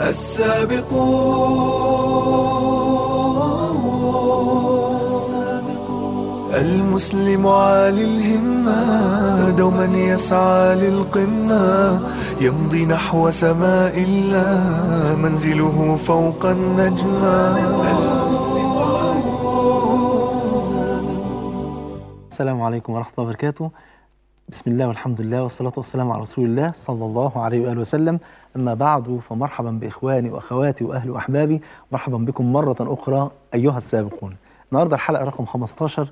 السابقون المسلم عالي الهمة دوما يسعى للقمة يمضي نحو سماء الله منزله فوق النجمة السلام عليكم ورحمة الله وبركاته بسم الله والحمد لله والصلاة والسلام على رسول الله صلى الله عليه وآله وسلم أما بعد فمرحبا بإخواني وأخواتي وأهلي وأحبابي مرحبا بكم مرة أخرى أيها السابقون النهاردة الحلقة رقم 15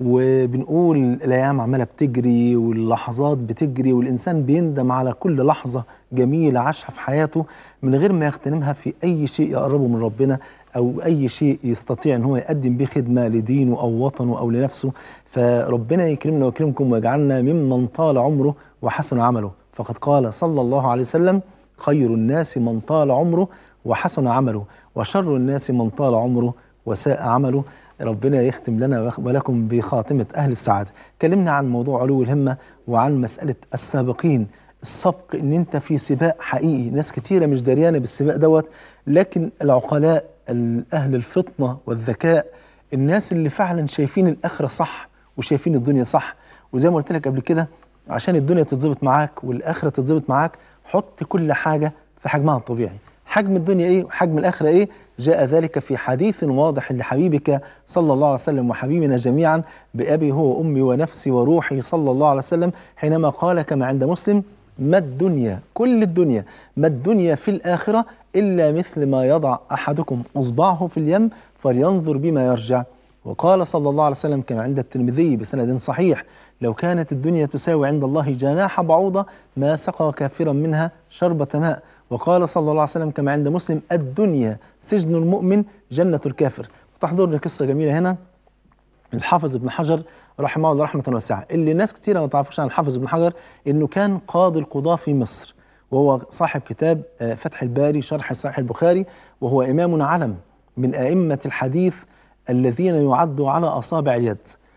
وبنقول الأيام عمالة بتجري واللحظات بتجري والإنسان بيندم على كل لحظة جميلة عاشها في حياته من غير ما يغتنمها في أي شيء يقربه من ربنا أو أي شيء يستطيع أن هو يقدم به خدمة لدينه أو وطنه أو لنفسه فربنا يكرمنا ويكرمكم ويجعلنا ممن طال عمره وحسن عمله فقد قال صلى الله عليه وسلم خير الناس من طال عمره وحسن عمله وشر الناس من طال عمره وساء عمله ربنا يختم لنا ولكم بخاتمة أهل السعادة كلمنا عن موضوع علو الهمة وعن مسألة السابقين السبق ان انت في سباق حقيقي ناس كتيرة مش دريانة بالسباق دوت لكن العقلاء اهل الفطنة والذكاء الناس اللي فعلا شايفين الاخرة صح وشايفين الدنيا صح وزي ما قلت لك قبل كده عشان الدنيا تتظبط معاك والاخرة تتظبط معاك حط كل حاجة في حجمها الطبيعي حجم الدنيا ايه وحجم الاخره ايه جاء ذلك في حديث واضح لحبيبك صلى الله عليه وسلم وحبيبنا جميعا بابي هو وامي ونفسي وروحي صلى الله عليه وسلم حينما قال كما عند مسلم ما الدنيا كل الدنيا ما الدنيا في الاخره الا مثل ما يضع احدكم اصبعه في اليم فلينظر بما يرجع وقال صلى الله عليه وسلم كما عند الترمذي بسند صحيح لو كانت الدنيا تساوي عند الله جناح بعوضة ما سقى كافرا منها شربة ماء وقال صلى الله عليه وسلم كما عند مسلم الدنيا سجن المؤمن جنة الكافر وتحضرني قصة جميلة هنا الحافظ ابن حجر رحمه الله رحمة واسعة اللي ناس كتيرة ما تعرفش عن الحافظ ابن حجر انه كان قاضي القضاة في مصر وهو صاحب كتاب فتح الباري شرح صحيح البخاري وهو إمام علم من أئمة الحديث الذين يعدوا على أصابع اليد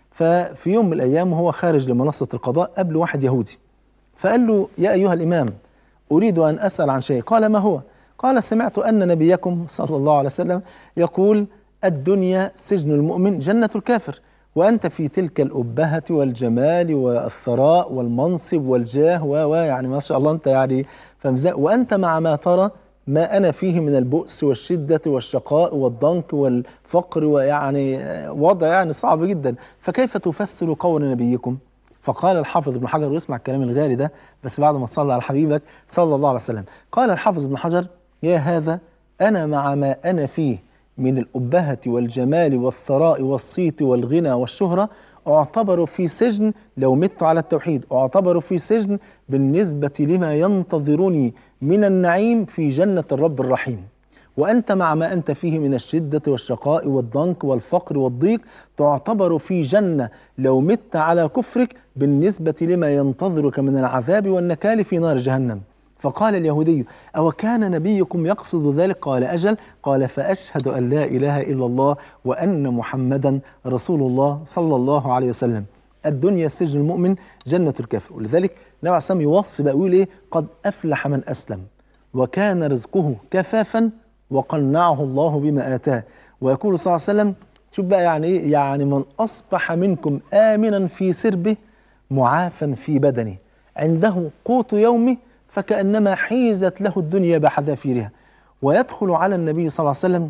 ففي يوم من الأيام وهو خارج لمنصة القضاء قبل واحد يهودي فقال له يا أيها الإمام أريد أن أسأل عن شيء قال ما هو قال سمعت أن نبيكم صلى الله عليه وسلم يقول الدنيا سجن المؤمن جنة الكافر وأنت في تلك الأبهة والجمال والثراء والمنصب والجاه و يعني ما شاء الله أنت يعني فمزاء وأنت مع ما ترى ما أنا فيه من البؤس والشدة والشقاء والضنك والفقر ويعني وضع يعني صعب جدا فكيف تفسر قول نبيكم فقال الحافظ ابن حجر واسمع الكلام الغالي ده بس بعد ما تصلى على حبيبك صلى الله عليه وسلم قال الحافظ ابن حجر يا هذا أنا مع ما أنا فيه من الأبهة والجمال والثراء والصيت والغنى والشهرة اعتبر في سجن لو مت على التوحيد اعتبر في سجن بالنسبة لما ينتظرني من النعيم في جنة الرب الرحيم وأنت مع ما أنت فيه من الشدة والشقاء والضنك والفقر والضيق تعتبر في جنة لو مت على كفرك بالنسبة لما ينتظرك من العذاب والنكال في نار جهنم فقال اليهودي أو كان نبيكم يقصد ذلك قال أجل قال فأشهد أن لا إله إلا الله وأن محمدا رسول الله صلى الله عليه وسلم الدنيا سجن المؤمن جنة الكافر ولذلك النبي عليه الصلاة يوصي بقى يقول إيه قد أفلح من أسلم وكان رزقه كفافا وقنعه الله بما آتاه ويقول صلى الله عليه وسلم شوف بقى يعني إيه يعني من أصبح منكم آمنا في سربه معافا في بدنه عنده قوت يومه فكأنما حيزت له الدنيا بحذافيرها ويدخل على النبي صلى الله عليه وسلم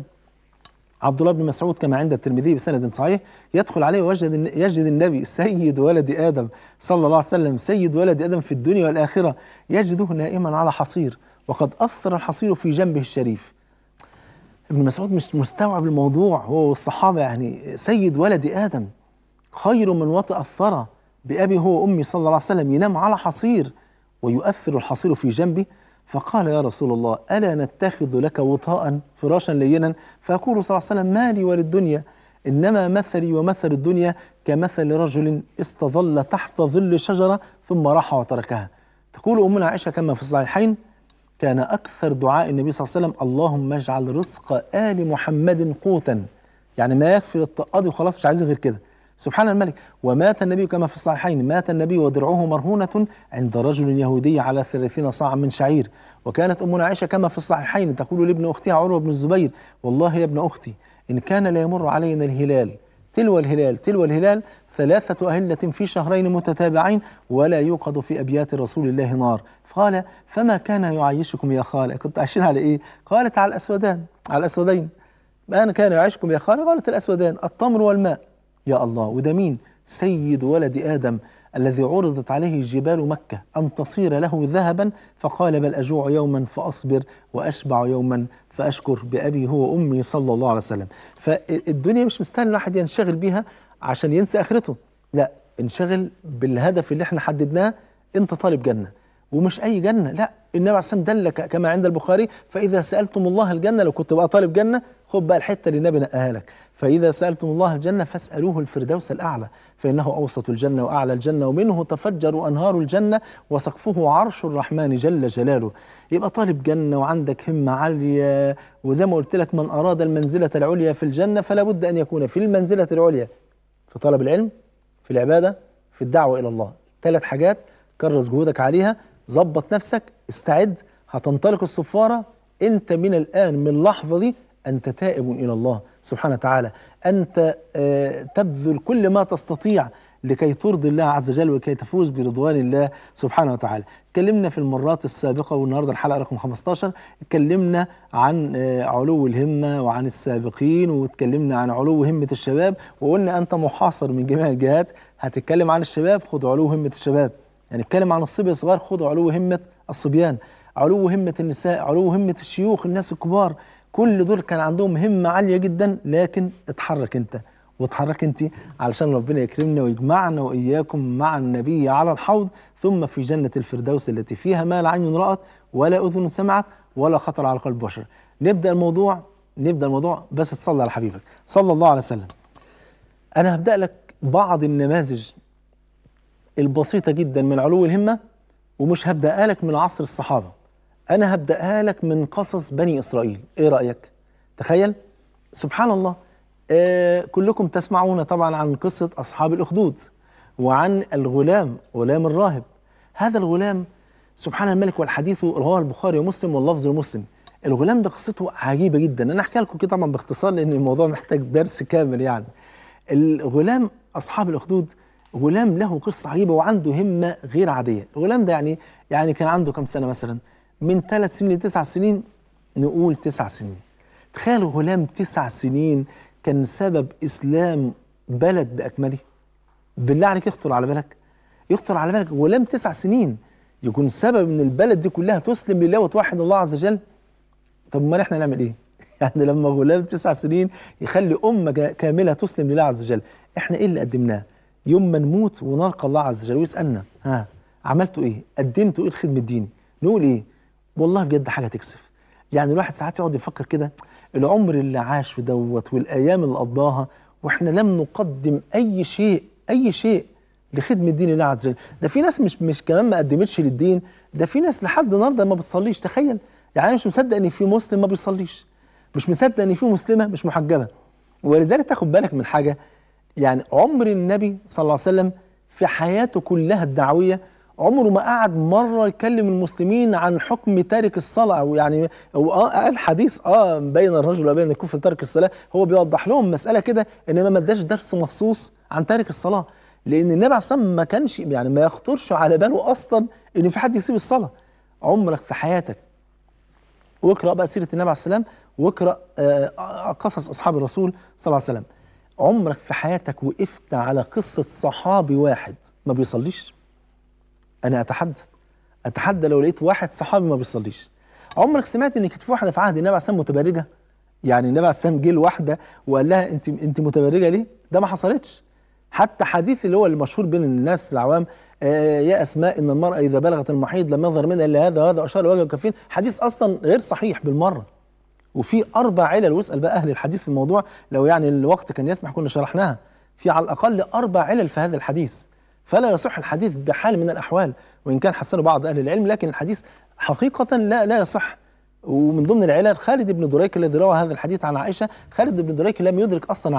عبد الله بن مسعود كما عند الترمذي بسند صحيح يدخل عليه ويجد يجد النبي سيد ولد ادم صلى الله عليه وسلم سيد ولد ادم في الدنيا والاخره يجده نائما على حصير وقد اثر الحصير في جنبه الشريف ابن مسعود مش مستوعب الموضوع هو والصحابه يعني سيد ولد ادم خير من وطئ الثرى بابي هو وامي صلى الله عليه وسلم ينام على حصير ويؤثر الحصير في جنبه فقال يا رسول الله ألا نتخذ لك وطاء فراشا لينا فيقول صلى الله عليه وسلم مالي وللدنيا إنما مثلي ومثل الدنيا كمثل رجل استظل تحت ظل شجرة ثم راح وتركها تقول أمنا عائشة كما في الصحيحين كان أكثر دعاء النبي صلى الله عليه وسلم اللهم اجعل رزق آل محمد قوتا يعني ما يكفي للطقاضي وخلاص مش عايزين غير كده سبحان الملك ومات النبي كما في الصحيحين مات النبي ودرعه مرهونة عند رجل يهودي على ثلاثين صاعا من شعير وكانت أمنا عائشة كما في الصحيحين تقول لابن أختها عروة بن الزبير والله يا ابن أختي إن كان لا يمر علينا الهلال تلو الهلال تلو الهلال ثلاثة أهلة في شهرين متتابعين ولا يوقد في أبيات رسول الله نار قال فما كان يعيشكم يا خالة كنت عايشين على إيه قالت على الأسودان على الأسودين ما كان يعيشكم يا خالة قالت الأسودان التمر والماء يا الله وده مين سيد ولد آدم الذي عرضت عليه جبال مكة أن تصير له ذهبا فقال بل أجوع يوما فأصبر وأشبع يوما فأشكر بأبي هو وأمي صلى الله عليه وسلم فالدنيا مش مستاهل الواحد ينشغل بيها عشان ينسى آخرته لا انشغل بالهدف اللي احنا حددناه انت طالب جنة ومش أي جنة لا النبي عليه الصلاة والسلام دلك كما عند البخاري فإذا سألتم الله الجنة لو كنت بقى طالب جنة خد بقى الحتة اللي النبي نقاها لك فإذا سألتم الله الجنة فاسألوه الفردوس الأعلى فإنه أوسط الجنة وأعلى الجنة ومنه تفجر أنهار الجنة وسقفه عرش الرحمن جل جلاله يبقى طالب جنة وعندك همة عالية وزي ما قلت لك من أراد المنزلة العليا في الجنة فلا بد أن يكون في المنزلة العليا في طلب العلم في العبادة في الدعوة إلى الله ثلاث حاجات كرس جهودك عليها ظبط نفسك استعد هتنطلق الصفارة انت من الآن من اللحظة دي أنت تائب إلى الله سبحانه وتعالى أنت آه تبذل كل ما تستطيع لكي ترضي الله عز وجل وكي تفوز برضوان الله سبحانه وتعالى اتكلمنا في المرات السابقة والنهاردة الحلقة رقم 15 اتكلمنا عن آه علو الهمة وعن السابقين واتكلمنا عن علو همة الشباب وقلنا أنت محاصر من جميع الجهات هتتكلم عن الشباب خد علو همة الشباب يعني اتكلم عن الصبي الصغير خد علو همة الصبيان علو همة النساء علو همة الشيوخ الناس الكبار كل دول كان عندهم همة عالية جدا لكن اتحرك انت واتحرك انت علشان ربنا يكرمنا ويجمعنا واياكم مع النبي على الحوض ثم في جنة الفردوس التي فيها ما لا عين رأت ولا أذن سمعت ولا خطر على قلب بشر نبدأ الموضوع نبدأ الموضوع بس تصلي على حبيبك صلى الله عليه وسلم أنا هبدأ لك بعض النماذج البسيطة جدا من علو الهمة ومش هبدأها لك من عصر الصحابة أنا هبدأها لك من قصص بني إسرائيل إيه رأيك؟ تخيل سبحان الله آه كلكم تسمعون طبعا عن قصة أصحاب الأخدود وعن الغلام غلام الراهب هذا الغلام سبحان الملك والحديث رواه البخاري ومسلم واللفظ لمسلم الغلام ده قصته عجيبة جدا أنا أحكي لكم كده طبعا باختصار لأن الموضوع محتاج درس كامل يعني الغلام أصحاب الأخدود غلام له قصة عجيبة وعنده همة غير عادية الغلام ده يعني يعني كان عنده كم سنة مثلا من ثلاث سنين لتسع سنين نقول تسع سنين تخيل غلام تسع سنين كان سبب إسلام بلد بأكمله بالله عليك يخطر على بالك يخطر على بالك غلام تسع سنين يكون سبب ان البلد دي كلها تسلم لله وتوحد الله عز وجل طب امال احنا نعمل ايه يعني لما غلام تسع سنين يخلي امه كامله تسلم لله عز وجل احنا ايه اللي قدمناه يوم ما نموت ونلقى الله عز وجل ويسالنا ها عملتوا ايه قدمتوا ايه الخدمه الديني نقول ايه والله بجد حاجه تكسف يعني الواحد ساعات يقعد يفكر كده العمر اللي عاش في دوت والايام اللي قضاها واحنا لم نقدم اي شيء اي شيء لخدمه دين الله عز وجل ده في ناس مش مش كمان ما قدمتش للدين ده في ناس لحد النهارده ما بتصليش تخيل يعني مش مصدق ان في مسلم ما بيصليش مش مصدق ان في مسلمه مش محجبه ولذلك تاخد بالك من حاجه يعني عمر النبي صلى الله عليه وسلم في حياته كلها الدعويه عمره ما قعد مره يكلم المسلمين عن حكم تارك الصلاه او يعني هو اه قال حديث اه بين الرجل وبين الكفر ترك الصلاه هو بيوضح لهم مساله كده انما ما اداش درس مخصوص عن تارك الصلاه لان النبي عليه الصلاه ما كانش يعني ما يخطرش على باله اصلا ان في حد يسيب الصلاه عمرك في حياتك واقرا بقى سيره النبي عليه السلام واقرا آه قصص اصحاب الرسول صلى الله عليه وسلم عمرك في حياتك وقفت على قصه صحابي واحد ما بيصليش انا اتحدى اتحدى لو لقيت واحد صحابي ما بيصليش عمرك سمعت ان كانت في واحده في عهد النبي عليه السلام متبرجه يعني النبي عليه السلام جه لواحده وقال لها انت انت متبرجه ليه ده ما حصلتش حتى حديث اللي هو المشهور بين الناس العوام آه يا اسماء ان المراه اذا بلغت المحيض لم يظهر منها الا هذا وهذا اشار وجهه كفين حديث اصلا غير صحيح بالمره وفي اربع علل واسال بقى اهل الحديث في الموضوع لو يعني الوقت كان يسمح كنا شرحناها في على الاقل اربع علل في هذا الحديث فلا يصح الحديث بحال من الاحوال وان كان حسنه بعض اهل العلم لكن الحديث حقيقه لا لا يصح ومن ضمن العلل خالد بن دريك الذي روى هذا الحديث عن عائشه خالد بن دريك لم يدرك اصلا عائشه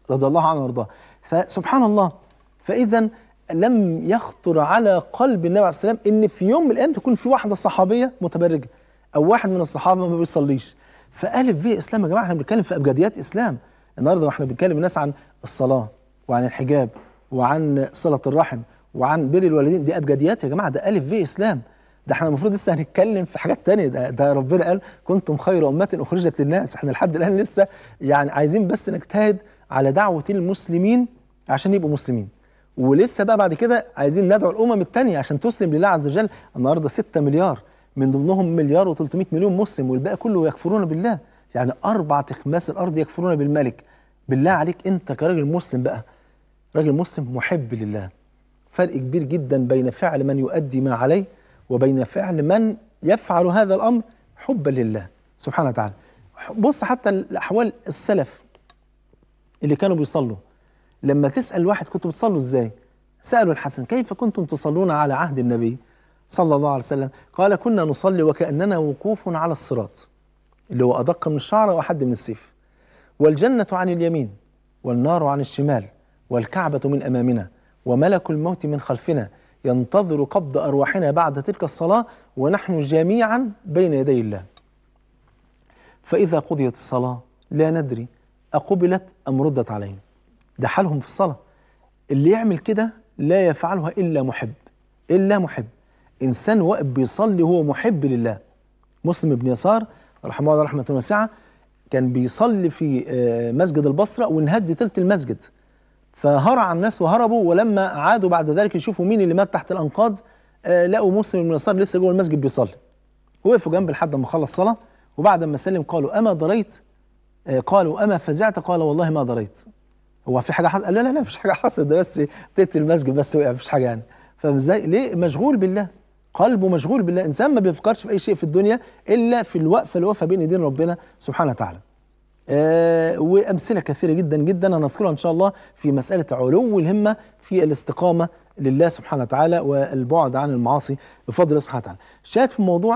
رضي الله عنه وارضاه فسبحان الله فاذا لم يخطر على قلب النبي عليه السلام ان في يوم من الايام تكون في واحده صحابيه متبرجه او واحد من الصحابه ما بيصليش فالف به اسلام يا جماعه احنا بنتكلم في ابجديات اسلام النهارده واحنا بنتكلم الناس عن الصلاه وعن الحجاب وعن صله الرحم وعن بر الوالدين دي ابجديات يا جماعه ده الف به اسلام ده احنا المفروض لسه هنتكلم في حاجات تانية ده, ده ربنا قال كنتم خير أمة أخرجت للناس احنا لحد الآن لسه يعني عايزين بس نجتهد على دعوة المسلمين عشان يبقوا مسلمين ولسه بقى بعد كده عايزين ندعو الأمم التانية عشان تسلم لله عز وجل النهاردة 6 مليار من ضمنهم مليار و300 مليون مسلم والباقي كله يكفرون بالله يعني أربع تخماس الأرض يكفرون بالملك بالله عليك أنت كراجل مسلم بقى راجل مسلم محب لله فرق كبير جدا بين فعل من يؤدي ما عليه وبين فعل من يفعل هذا الامر حبا لله سبحانه وتعالى بص حتى الاحوال السلف اللي كانوا بيصلوا لما تسال واحد كنتوا بتصلوا ازاي سالوا الحسن كيف كنتم تصلون على عهد النبي صلى الله عليه وسلم قال كنا نصلي وكاننا وقوف على الصراط اللي هو ادق من الشعره واحد من السيف والجنه عن اليمين والنار عن الشمال والكعبه من امامنا وملك الموت من خلفنا ينتظر قبض أرواحنا بعد تلك الصلاة ونحن جميعا بين يدي الله فإذا قضيت الصلاة لا ندري أقبلت أم ردت علينا ده حالهم في الصلاة اللي يعمل كده لا يفعلها إلا محب إلا محب إنسان واقف بيصلي هو محب لله مسلم بن يسار رحمه الله رحمة واسعة كان بيصلي في مسجد البصرة وانهد تلت المسجد فهرع الناس وهربوا ولما عادوا بعد ذلك يشوفوا مين اللي مات تحت الانقاض آه لقوا مسلم بن يسار لسه جوه المسجد بيصلي وقفوا جنب لحد ما خلص صلاه وبعد ما سلم قالوا اما ضريت آه قالوا اما فزعت قال والله ما ضريت هو في حاجه حصل قال لا لا لا مفيش حاجه حصلت ده بس تلت المسجد بس وقع مفيش حاجه يعني فاهم ازاي ليه مشغول بالله قلبه مشغول بالله انسان ما بيفكرش في اي شيء في الدنيا الا في الوقفه اللي واقفه بين ايدين ربنا سبحانه وتعالى آه وامثله كثيره جدا جدا هنذكرها ان شاء الله في مساله علو الهمه في الاستقامه لله سبحانه وتعالى والبعد عن المعاصي بفضل الله سبحانه وتعالى. شاهد في الموضوع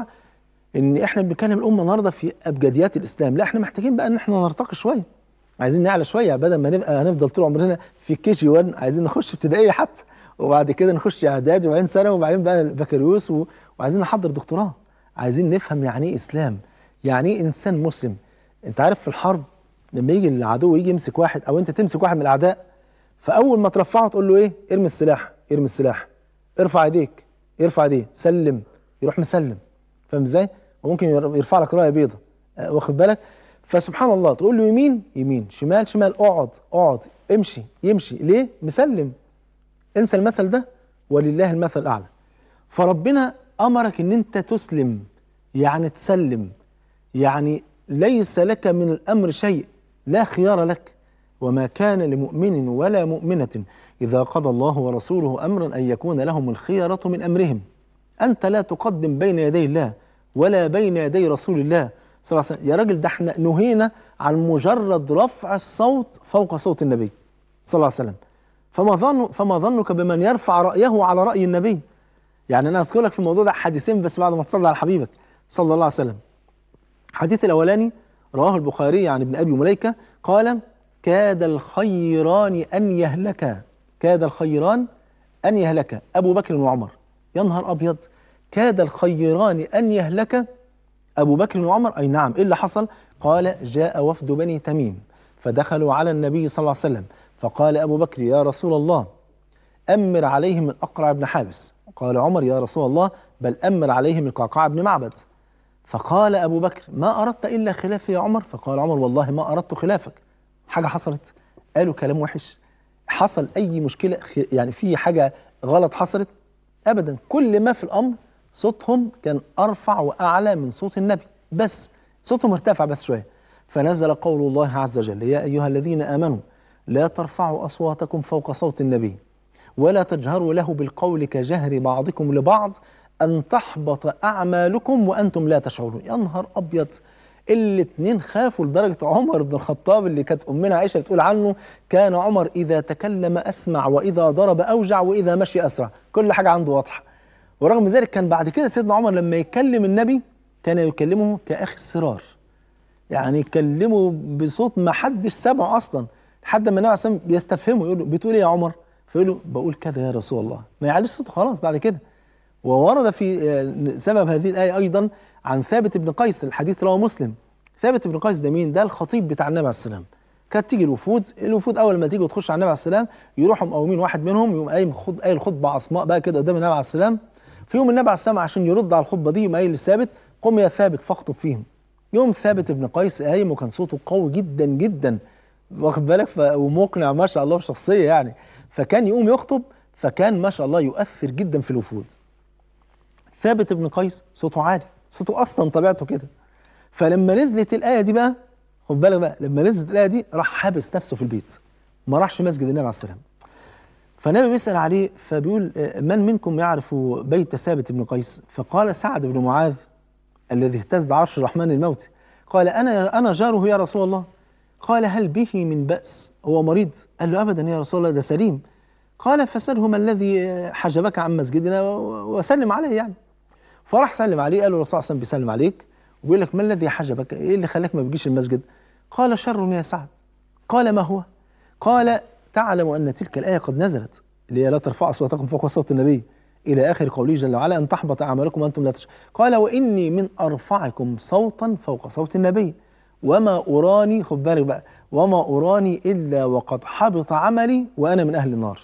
ان احنا بنتكلم الامه النهارده في ابجديات الاسلام، لا احنا محتاجين بقى ان احنا نرتقي شويه. عايزين نعلى شويه بدل ما نبقى هنفضل طول عمرنا في كي جي 1 عايزين نخش ابتدائيه حتى وبعد كده نخش اعدادي وبعدين ثانوي وبعدين بقى بكالوريوس و... وعايزين نحضر دكتوراه. عايزين نفهم يعني ايه اسلام؟ يعني ايه انسان مسلم؟ انت عارف في الحرب لما يجي العدو يجي يمسك واحد او انت تمسك واحد من الاعداء فاول ما ترفعه تقول له ايه ارمي السلاح ارمي السلاح ارفع ايديك يرفع ايديه سلم يروح مسلم فاهم ازاي وممكن يرفع لك رايه بيضه أه واخد بالك فسبحان الله تقول له يمين يمين شمال شمال اقعد اقعد امشي يمشي ليه مسلم انسى المثل ده ولله المثل الاعلى فربنا امرك ان انت تسلم يعني تسلم يعني ليس لك من الامر شيء لا خيار لك وما كان لمؤمن ولا مؤمنة إذا قضى الله ورسوله أمرا أن يكون لهم الخيرة من أمرهم أنت لا تقدم بين يدي الله ولا بين يدي رسول الله صلى الله عليه وسلم يا راجل ده احنا نهينا عن مجرد رفع الصوت فوق صوت النبي صلى الله عليه وسلم فما ظن فما ظنك بمن يرفع رأيه على رأي النبي يعني أنا أذكر لك في الموضوع ده حديثين بس بعد ما تصلي على حبيبك صلى الله عليه وسلم الحديث الأولاني رواه البخاري عن ابن أبي مليكة قال كاد الخيران أن يهلكا كاد الخيران أن يهلكا أبو بكر وعمر يا نهار أبيض كاد الخيران أن يهلك أبو بكر وعمر أي نعم إيه اللي حصل قال جاء وفد بني تميم فدخلوا على النبي صلى الله عليه وسلم فقال أبو بكر يا رسول الله أمر عليهم الأقرع بن حابس قال عمر يا رسول الله بل أمر عليهم القعقاع بن معبد فقال أبو بكر ما أردت إلا خلافي يا عمر فقال عمر والله ما أردت خلافك حاجة حصلت قالوا كلام وحش حصل أي مشكلة يعني في حاجة غلط حصلت أبدا كل ما في الأمر صوتهم كان أرفع وأعلى من صوت النبي بس صوتهم ارتفع بس شوية فنزل قول الله عز وجل يا أيها الذين آمنوا لا ترفعوا أصواتكم فوق صوت النبي ولا تجهروا له بالقول كجهر بعضكم لبعض أن تحبط أعمالكم وأنتم لا تشعرون يا نهار أبيض الاتنين خافوا لدرجة عمر بن الخطاب اللي كانت أمنا عائشة بتقول عنه كان عمر إذا تكلم أسمع وإذا ضرب أوجع وإذا مشي أسرع كل حاجة عنده واضحة ورغم ذلك كان بعد كده سيدنا عمر لما يكلم النبي كان يكلمه كأخي السرار يعني يكلمه بصوت ما حدش سمعه أصلا لحد ما النبي عليه الصلاه والسلام بيستفهمه يقول له بتقول ايه يا عمر فيقول له بقول كذا يا رسول الله ما يعليش صوته خلاص بعد كده وورد في آه، سبب هذه الآية أيضا عن ثابت بن قيس الحديث رواه مسلم ثابت بن قيس ده مين؟ ده الخطيب بتاع النبي عليه السلام كانت تيجي الوفود الوفود أول ما تيجي وتخش على النبي عليه السلام يروحوا مقومين واحد منهم يقوم قايم خد قايل خطبة عصماء بقى كده قدام النبي عليه السلام في يوم النبي عليه السلام عشان يرد على الخطبة دي يقوم قايل لثابت قم يا ثابت فاخطب فيهم يوم ثابت بن قيس قايم وكان صوته قوي جدا جدا واخد بالك ف... ومقنع ما شاء الله بشخصية يعني فكان يقوم يخطب فكان ما شاء الله يؤثر جدا في الوفود ثابت بن قيس صوته عالي صوته اصلا طبيعته كده فلما نزلت الايه دي بقى خد بالك بقى لما نزلت الايه دي راح حابس نفسه في البيت ما راحش مسجد النبي عليه السلام فالنبي بيسال عليه فبيقول آه، من منكم يعرف بيت ثابت بن قيس فقال سعد بن معاذ الذي اهتز عرش الرحمن الموت قال انا انا جاره يا رسول الله قال هل به من بأس هو مريض قال له ابدا يا رسول الله ده سليم قال فسله ما الذي حجبك عن مسجدنا و- وسلم عليه يعني فراح سلم عليه قال له الرسول صلى الله عليه وسلم بيسلم عليك وبيقول لك ما الذي حجبك ايه اللي خلاك ما بتجيش المسجد قال شر يا سعد قال ما هو قال تعلم ان تلك الايه قد نزلت اللي هي لا ترفعوا اصواتكم فوق صوت النبي الى اخر قوله جل وعلا ان تحبط اعمالكم وانتم لا تشعرون قال واني من ارفعكم صوتا فوق صوت النبي وما اراني خد بالك بقى وما اراني الا وقد حبط عملي وانا من اهل النار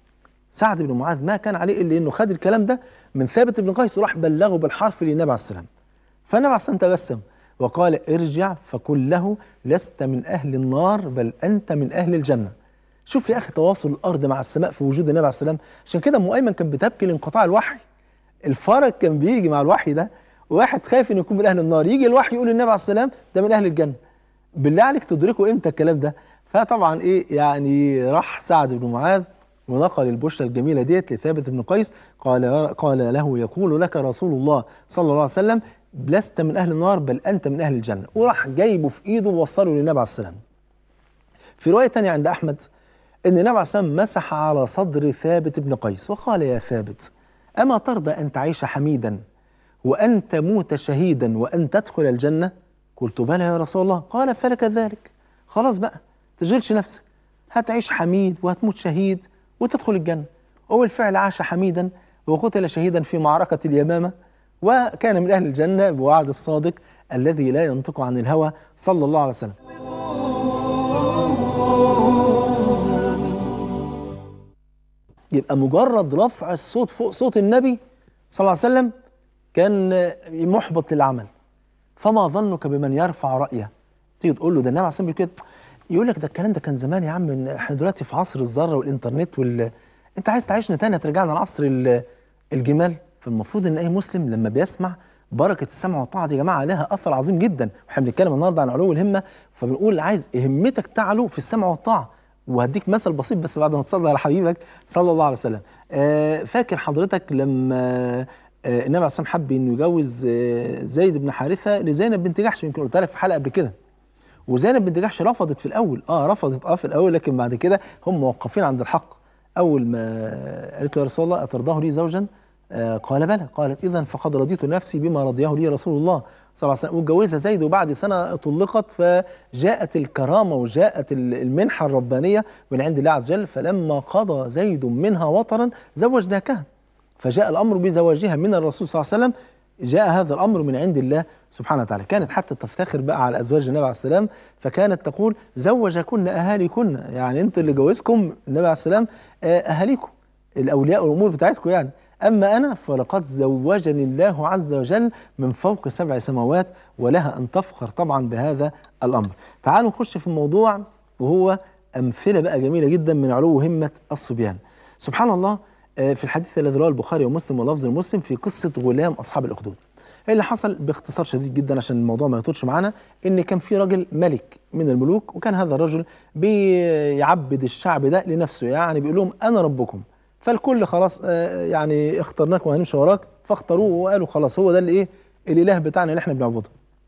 سعد بن معاذ ما كان عليه الا انه خد الكلام ده من ثابت بن قيس وراح بلغه بالحرف للنبي عليه السلام فالنبي عليه السلام تبسم وقال ارجع فقل له لست من اهل النار بل انت من اهل الجنه شوف يا اخي تواصل الارض مع السماء في وجود النبي عليه السلام عشان كده ام ايمن كانت بتبكي لانقطاع الوحي الفرج كان بيجي مع الوحي ده واحد خايف انه يكون من اهل النار يجي الوحي يقول للنبي عليه السلام ده من اهل الجنه بالله عليك تدركوا امتى الكلام ده فطبعا ايه يعني راح سعد بن معاذ ونقل البشرى الجميله ديت لثابت بن قيس قال قال له يقول لك رسول الله صلى الله عليه وسلم لست من اهل النار بل انت من اهل الجنه وراح جايبه في ايده ووصله للنبي عليه السلام في روايه ثانيه عند احمد ان النبي عليه السلام مسح على صدر ثابت بن قيس وقال يا ثابت اما ترضى ان تعيش حميدا وان تموت شهيدا وان تدخل الجنه قلت بلى يا رسول الله قال فلك ذلك خلاص بقى تشغلش نفسك هتعيش حميد وهتموت شهيد وتدخل الجنة هو الفعل عاش حميدا وقتل شهيدا في معركة اليمامة وكان من أهل الجنة بوعد الصادق الذي لا ينطق عن الهوى صلى الله عليه وسلم يبقى مجرد رفع الصوت فوق صوت النبي صلى الله عليه وسلم كان محبط للعمل فما ظنك بمن يرفع رأيه تيجي تقول له ده النبي عليه الصلاة والسلام كده يقول لك ده الكلام ده كان زمان يا عم احنا دلوقتي في عصر الذره والانترنت وال انت عايز تعيشنا تاني ترجعنا لعصر ال- الجمال فالمفروض ان اي مسلم لما بيسمع بركه السمع والطاعه دي يا جماعه لها اثر عظيم جدا واحنا بنتكلم النهارده عن علو الهمه فبنقول عايز همتك تعلو في السمع والطاعه وهديك مثل بسيط بس بعد ما تصلي على حبيبك صلى الله عليه وسلم آه فاكر حضرتك لما آه النبي عليه الصلاه والسلام حب انه يجوز آه زيد بن حارثه لزينب بنت جحش يمكن قلت لك في حلقه قبل كده وزينب بنت جحش رفضت في الاول اه رفضت اه في الاول لكن بعد كده هم موقفين عند الحق اول ما قالت له يا رسول الله اترضاه لي زوجا آه قال بلى قالت اذا فقد رضيت نفسي بما رضيه لي رسول الله صلى الله عليه وسلم واتجوزها زيد وبعد سنه طلقت فجاءت الكرامه وجاءت المنحه الربانيه من عند الله عز وجل فلما قضى زيد منها وطرا زوجناكها فجاء الامر بزواجها من الرسول صلى الله عليه وسلم جاء هذا الامر من عند الله سبحانه وتعالى كانت حتى تفتخر بقى على ازواج النبي عليه السلام فكانت تقول زوجكن اهاليكن يعني انتوا اللي جوزكم النبي عليه السلام آه، اهاليكم الاولياء والامور بتاعتكم يعني اما انا فلقد زوجني الله عز وجل من فوق سبع سماوات ولها ان تفخر طبعا بهذا الامر تعالوا نخش في الموضوع وهو امثله بقى جميله جدا من علو همه الصبيان سبحان الله آه، في الحديث الذي رواه البخاري ومسلم ولفظ المسلم في قصه غلام اصحاب الاخدود إيه اللي حصل باختصار شديد جدا عشان الموضوع ما يطولش معانا ان كان في راجل ملك من الملوك وكان هذا الرجل بيعبد الشعب ده لنفسه يعني بيقول لهم انا ربكم فالكل خلاص آه، يعني اخترناك وهنمشي وراك فاختاروه وقالوا خلاص هو ده اللي ايه الاله بتاعنا اللي احنا بنعبده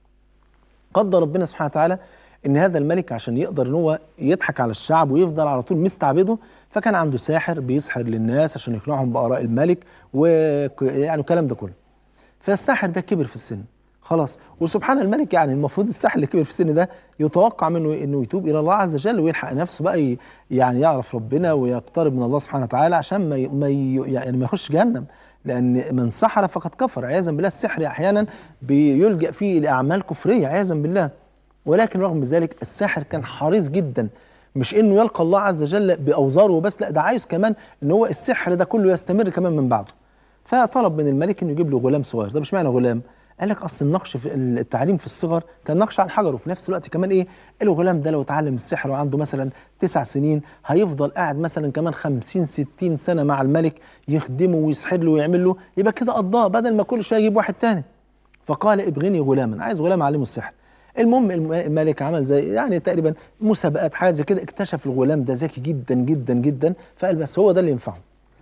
قدر ربنا سبحانه وتعالى ان هذا الملك عشان يقدر ان هو يضحك على الشعب ويفضل على طول مستعبده فكان عنده ساحر بيسحر للناس عشان يقنعهم باراء الملك ويعني الكلام ده كله فالساحر ده كبر في السن خلاص وسبحان الملك يعني المفروض الساحر اللي كبر في السن ده يتوقع منه انه يتوب الى الله عز وجل ويلحق نفسه بقى ي- يعني يعرف ربنا ويقترب من الله سبحانه وتعالى عشان ما ي- ما ي- يعني ما يخش جهنم لان من سحر فقد كفر عياذا بالله السحر احيانا بيلجا فيه لاعمال كفريه عياذا بالله ولكن رغم ذلك الساحر كان حريص جدا مش انه يلقى الله عز وجل باوزاره وبس لا ده عايز كمان ان هو السحر ده كله يستمر كمان من بعده فطلب من الملك انه يجيب له غلام صغير ده مش معنى غلام قال لك اصل النقش في التعليم في الصغر كان نقش على الحجر وفي نفس الوقت كمان ايه الغلام ده لو اتعلم السحر وعنده مثلا تسع سنين هيفضل قاعد مثلا كمان خمسين ستين سنه مع الملك يخدمه ويسحر له ويعمل له يبقى كده قضاه بدل ما كل شويه يجيب واحد تاني فقال ابغني غلاما عايز غلام اعلمه السحر المهم الم- الملك عمل زي يعني تقريبا مسابقات حاجه زي كده اكتشف الغلام ده ذكي جدا جدا جدا فقال بس هو ده اللي ينفعه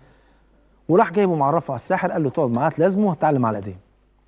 وراح جايبه معرفه على الساحر قال له تقعد معاه تلازمه وتعلم على ايديه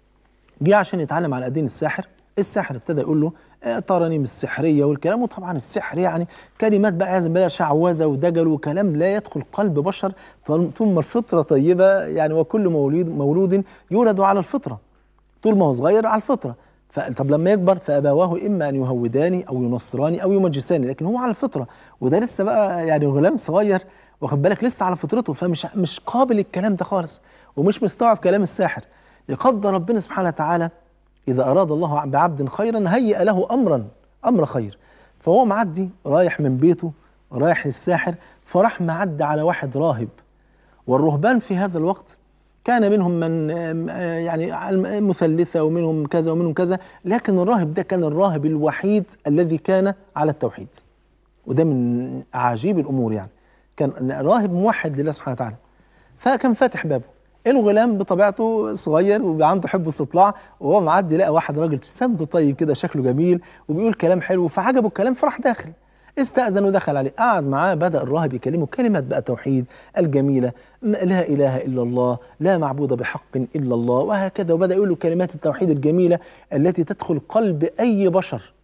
جه عشان يتعلم على ايدين الساحر الساحر ابتدى يقول له آه، ترانيم السحريه والكلام وطبعا السحر يعني كلمات بقى عايز بلا شعوذه ودجل وكلام لا يدخل قلب بشر طال- طول ما الفطره طيبه يعني وكل مولود مولود يولد على الفطره طول ما هو صغير على الفطره فطب لما يكبر فابواه اما ان يهوداني او ينصراني او يمجساني لكن هو على الفطره وده لسه بقى يعني غلام صغير واخد بالك لسه على فطرته فمش مش قابل الكلام ده خالص ومش مستوعب كلام الساحر يقدر ربنا سبحانه وتعالى اذا اراد الله بعبد خيرا هيئ له امرا امر خير فهو معدي رايح من بيته رايح للساحر فراح معدي على واحد راهب والرهبان في هذا الوقت كان منهم من آم، آه، يعني على مثلثة ومنهم كذا ومنهم كذا لكن الراهب ده كان الراهب الوحيد الذي كان على التوحيد وده من عجيب الأمور يعني كان راهب موحد لله سبحانه وتعالى فكان فاتح بابه الغلام بطبيعته صغير وعنده حب استطلاع وهو معدي لقى واحد راجل سمته طيب كده شكله جميل وبيقول كلام حلو فعجبه الكلام فراح داخل استأذن ودخل عليه قعد معاه بدأ الراهب يكلمه كلمات بقى توحيد الجميلة م- لا إله إلا الله لا معبود بحق إلا الله وهكذا وبدأ يقول له كلمات التوحيد الجميلة التي تدخل قلب أي بشر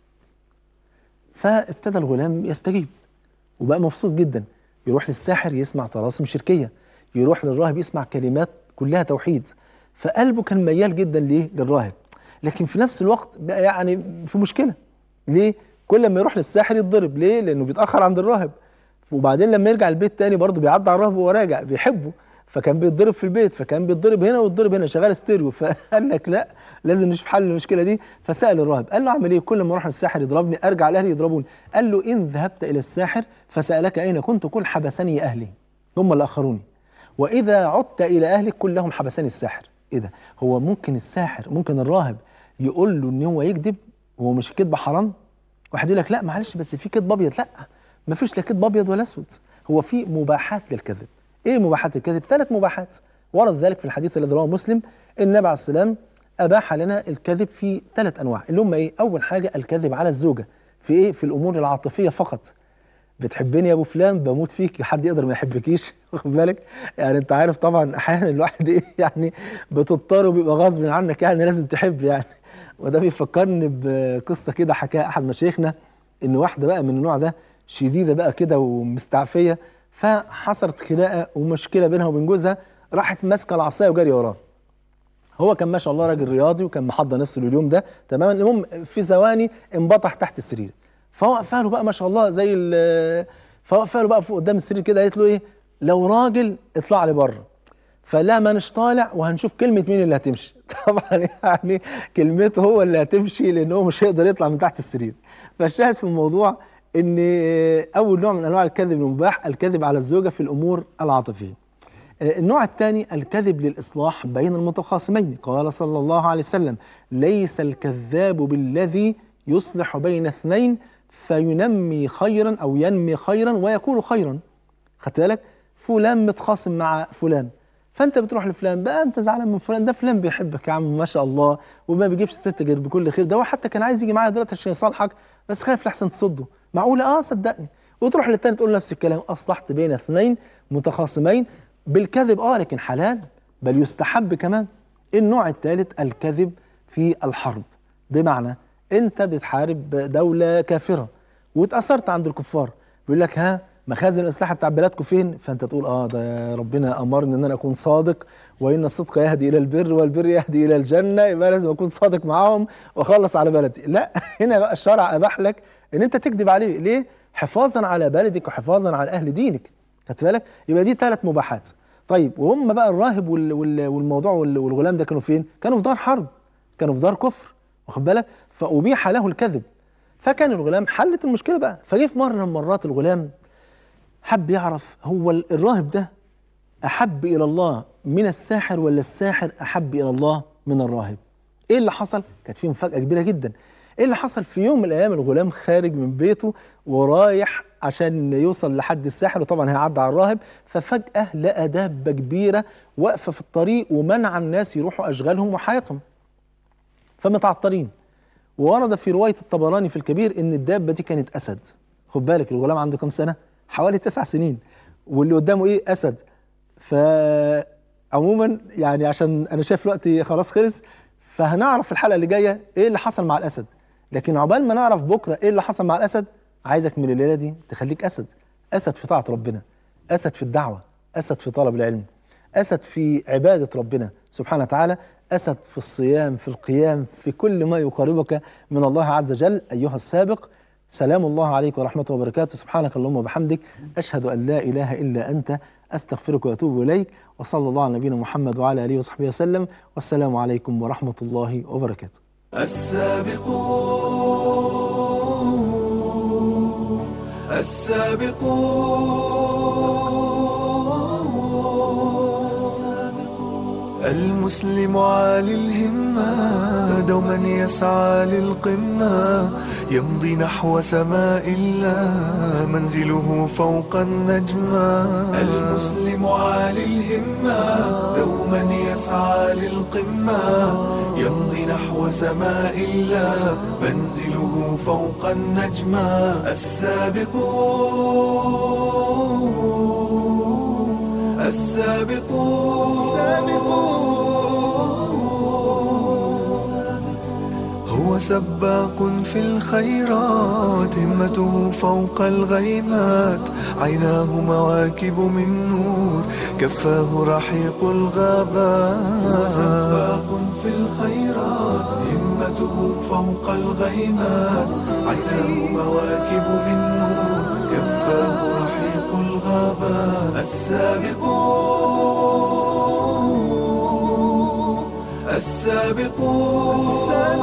فابتدى الغلام يستجيب وبقى مبسوط جدا يروح للساحر يسمع طلاسم شركية يروح للراهب يسمع كلمات كلها توحيد فقلبه كان ميال جدا ليه للراهب لكن في نفس الوقت بقى يعني في مشكلة ليه كل ما يروح للساحر يتضرب ليه لانه بيتاخر عند الراهب وبعدين لما يرجع البيت تاني برضه بيعدي على الراهب وهو راجع بيحبه فكان بيتضرب في البيت فكان بيتضرب هنا ويتضرب هنا شغال ستيريو فقال لك لا لازم نشوف حل المشكله دي فسال الراهب قال له اعمل ايه كل ما اروح للساحر يضربني ارجع لاهلي يضربوني قال له ان ذهبت الى الساحر فسالك اين كنت قل حبسني اهلي هم اللي اخروني واذا عدت الى اهلك كلهم حبسني الساحر ايه ده هو ممكن الساحر ممكن الراهب يقول له ان هو يكذب هو مش كذب حرام واحد يقول لك لا معلش بس في كذب ابيض لا ما فيش لا كذب ابيض ولا اسود هو في مباحات للكذب ايه مباحات الكذب ثلاث مباحات ورد ذلك في الحديث الذي رواه مسلم النبي عليه السلام اباح لنا الكذب في ثلاث انواع اللي هم ايه اول حاجه الكذب على الزوجه في ايه في الامور العاطفيه فقط بتحبني يا ابو فلان بموت فيك حد يقدر ما يحبكيش واخد بالك يعني انت عارف طبعا احيانا الواحد ايه يعني بتضطر وبيبقى غصب عنك يعني لازم تحب يعني وده بيفكرني بقصه كده حكاها احد مشايخنا ان واحده بقى من النوع ده شديده بقى كده ومستعفيه فحصلت خناقه ومشكله بينها وبين جوزها راحت ماسكه العصايه وجاريه وراه هو كان ما شاء الله راجل رياضي وكان محضر نفسه لليوم ده تماما المهم في ثواني انبطح تحت السرير فوقفها له بقى ما شاء الله زي ال فوقفها له بقى فوق قدام السرير كده قالت له ايه لو راجل اطلع لي بره فلا مانيش طالع وهنشوف كلمه مين اللي هتمشي طبعا يعني كلمته هو اللي هتمشي لان هو مش هيقدر يطلع من تحت السرير فالشاهد في الموضوع ان اول نوع من انواع الكذب المباح الكذب على الزوجه في الامور العاطفيه النوع الثاني الكذب للإصلاح بين المتخاصمين قال صلى الله عليه وسلم ليس الكذاب بالذي يصلح بين اثنين فينمي خيرا أو ينمي خيرا ويكون خيرا خدت بالك فلان متخاصم مع فلان فانت بتروح لفلان بقى انت زعلان من فلان ده فلان بيحبك يا عم ما شاء الله وما بيجيبش ست غير بكل خير ده هو حتى كان عايز يجي معايا دلوقتي عشان يصالحك بس خايف لحسن تصده معقوله اه صدقني وتروح للتاني تقول نفس الكلام اصلحت بين اثنين متخاصمين بالكذب اه لكن حلال بل يستحب كمان النوع الثالث الكذب في الحرب بمعنى انت بتحارب دولة كافرة واتأثرت عند الكفار بيقول لك ها مخازن الاسلحه بتاع بلادكم فين فانت تقول اه ده ربنا امرني ان انا اكون صادق وان الصدق يهدي الى البر والبر يهدي الى الجنه يبقى لازم اكون صادق معاهم واخلص على بلدي لا هنا بقى الشرع اباح لك ان انت تكذب عليه ليه حفاظا على بلدك وحفاظا على اهل دينك خدت بالك يبقى دي ثلاث مباحات طيب وهم بقى الراهب وال- وال- والموضوع وال- والغلام ده كانوا فين كانوا في دار حرب كانوا في دار كفر واخد بالك فابيح له الكذب فكان الغلام حلت المشكله بقى فجه في مره من المرات الغلام حب يعرف هو ال- الراهب ده احب الى الله من الساحر ولا الساحر احب الى الله من الراهب ايه اللي حصل كانت فيه مفاجاه كبيره جدا ايه اللي حصل في يوم من الايام الغلام خارج من بيته ورايح عشان يوصل لحد الساحر وطبعا هيعدي على الراهب ففجاه لقى دابه كبيره واقفه في الطريق ومنع الناس يروحوا اشغالهم وحياتهم فمتعطلين وورد في روايه الطبراني في الكبير ان الدابه دي كانت اسد خد بالك الغلام عنده كام سنه حوالي تسع سنين واللي قدامه ايه اسد فعموما يعني عشان انا شايف الوقت خلاص خلص فهنعرف في الحلقه اللي جايه ايه اللي حصل مع الاسد لكن عقبال ما نعرف بكره ايه اللي حصل مع الاسد عايزك من الليله دي تخليك اسد اسد في طاعه ربنا اسد في الدعوه اسد في طلب العلم اسد في عباده ربنا سبحانه وتعالى اسد في الصيام في القيام في كل ما يقربك من الله عز وجل ايها السابق سلام الله عليك ورحمته وبركاته سبحانك اللهم وبحمدك أشهد أن لا إله إلا أنت أستغفرك وأتوب إليك وصلى الله على نبينا محمد وعلى آله وصحبه وسلم والسلام عليكم ورحمة الله وبركاته السابقون السابقون المسلم عالي الهمة دوما يسعى للقمة يمضي نحو سماء الله منزله فوق النجمة المسلم عالي الهمة دوما يسعى للقمة يمضي نحو سماء الله منزله فوق النجمة السابقون السابقون هو سباق في الخيرات همته فوق الغيمات عيناه مواكب من نور كفاه رحيق الغابات هو سباق في الخيرات همته فوق الغيمات عيناه مواكب من نور كفاه رحيق الغابات السابقون السابقون